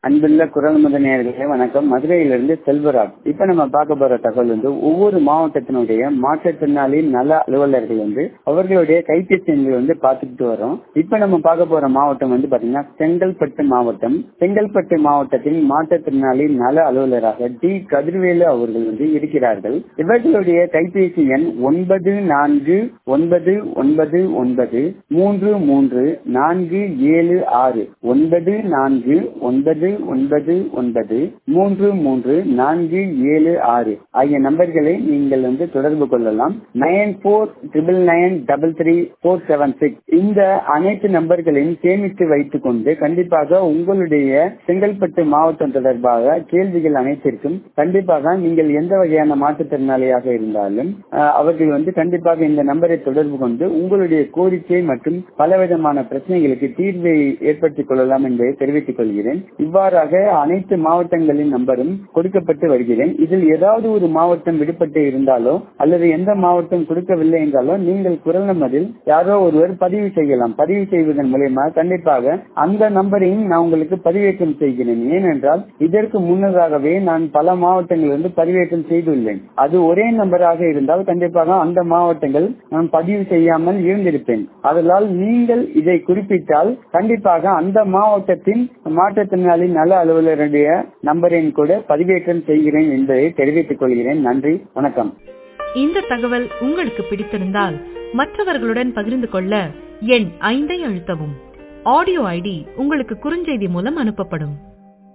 அன்புள்ள குரல் முதலியார்களே வணக்கம் மதுரையிலிருந்து செல்வராஜ் இப்ப நம்ம பார்க்க போற தகவல் வந்து ஒவ்வொரு மாவட்டத்தினுடைய மாற்றுத்திறனாளி நல அலுவலர்கள் வந்து அவர்களுடைய கைபேசி எண்கள் வந்து பார்த்துக்கிட்டு வரோம் இப்ப நம்ம பார்க்க போற மாவட்டம் வந்து பாத்தீங்கன்னா செங்கல்பட்டு மாவட்டம் செங்கல்பட்டு மாவட்டத்தில் மாற்றுத்திறனாளி நல அலுவலராக டி கதிர்வேலு அவர்கள் வந்து இருக்கிறார்கள் இவர்களுடைய கைபேசி எண் ஒன்பது நான்கு ஒன்பது ஒன்பது ஒன்பது மூன்று மூன்று நான்கு ஏழு ஆறு ஒன்பது நான்கு ஒன்பது ஒன்பது ஒன்பது மூன்று மூன்று நான்கு ஏழு ஆறு ஆகிய நம்பர்களை நீங்கள் வந்து தொடர்பு கொள்ளலாம் nine four triple nine double three four seven six இந்த அனைத்து நம்பர்களையும் சேமித்து வைத்துக் கொண்டு கண்டிப்பாக உங்களுடைய செங்கல்பட்டு மாவட்டம் தொடர்பாக கேள்விகள் அனைத்திற்கும் கண்டிப்பாக நீங்கள் எந்த வகையான மாற்றுத்திறனாளியாக இருந்தாலும் அவர்கள் வந்து கண்டிப்பாக இந்த நம்பரை தொடர்பு கொண்டு உங்களுடைய கோரிக்கை மற்றும் பலவிதமான பிரச்சனைகளுக்கு தீர்வை ஏற்படுத்திக் கொள்ளலாம் என்பதை தெரிவித்துக் கொள்கிறேன் இவ்வாறாக அனைத்து மாவட்டங்களின் நம்பரும் கொடுக்கப்பட்டு வருகிறேன் இதில் ஏதாவது ஒரு மாவட்டம் விடுபட்டு இருந்தாலோ அல்லது எந்த மாவட்டம் கொடுக்கவில்லை என்றாலோ நீங்கள் குரல் நம்பரில் யாரோ ஒருவர் பதிவு செய்யலாம் பதிவு செய்வதன் மூலயமா கண்டிப்பாக அந்த நம்பரையும் நான் உங்களுக்கு பதிவேற்றம் செய்கிறேன் ஏனென்றால் இதற்கு முன்னதாகவே நான் பல மாவட்டங்களிலிருந்து பதிவேற்றம் செய்துள்ளேன் அது ஒரே நம்பராக இருந்தால் கண்டிப்பாக அந்த மாவட்டங்கள் நான் பதிவு செய்யாமல் இருந்திருப்பேன் அதனால் நீங்கள் இதை குறிப்பிட்டால் கண்டிப்பாக அந்த மாவட்டத்தின் மாற்றுத்திறனாளி நல அலுவலருடைய நம்பரின் கூட பதிவேற்றம் செய்கிறேன் என்பதை தெரிவித்துக் கொள்கிறேன் நன்றி வணக்கம் இந்த தகவல் உங்களுக்கு பிடித்திருந்தால் மற்றவர்களுடன் பகிர்ந்து கொள்ள எண் ஐந்தை அழுத்தவும் ஆடியோ ஐடி உங்களுக்கு குறுஞ்செய்தி மூலம் அனுப்பப்படும்